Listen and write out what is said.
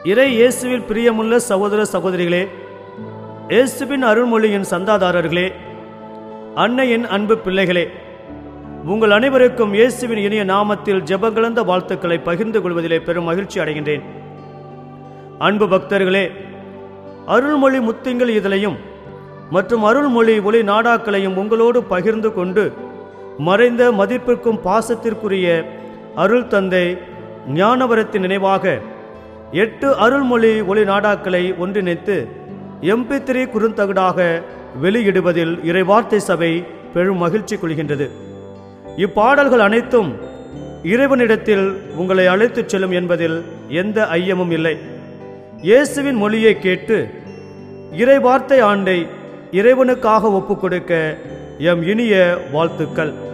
இறை இயேசுவில் பிரியமுள்ள சகோதர சகோதரிகளே இயேசுவின் அருள்மொழியின் சந்தாதாரர்களே அன்னையின் அன்பு பிள்ளைகளே உங்கள் அனைவருக்கும் இயேசுவின் இனிய நாமத்தில் ஜெபங்கலந்த வாழ்த்துக்களை பகிர்ந்து கொள்வதிலே பெரும் மகிழ்ச்சி அடைகின்றேன் அன்பு பக்தர்களே அருள்மொழி முத்திங்கள் இதழையும் மற்றும் அருள்மொழி ஒளி நாடாக்களையும் உங்களோடு பகிர்ந்து கொண்டு மறைந்த மதிப்பிற்கும் பாசத்திற்குரிய அருள் தந்தை ஞானவரத்தின் நினைவாக எட்டு அருள்மொழி ஒளி நாடாக்களை ஒன்றிணைத்து எம்பி த்ரீ குறுந்தகடாக வெளியிடுவதில் இறைவார்த்தை சபை பெரும் மகிழ்ச்சி கொள்கின்றது இப்பாடல்கள் அனைத்தும் இறைவனிடத்தில் உங்களை அழைத்துச் செல்லும் என்பதில் எந்த ஐயமும் இல்லை இயேசுவின் மொழியை கேட்டு இறைவார்த்தை ஆண்டை இறைவனுக்காக ஒப்புக்கொடுக்க எம் இனிய வாழ்த்துக்கள்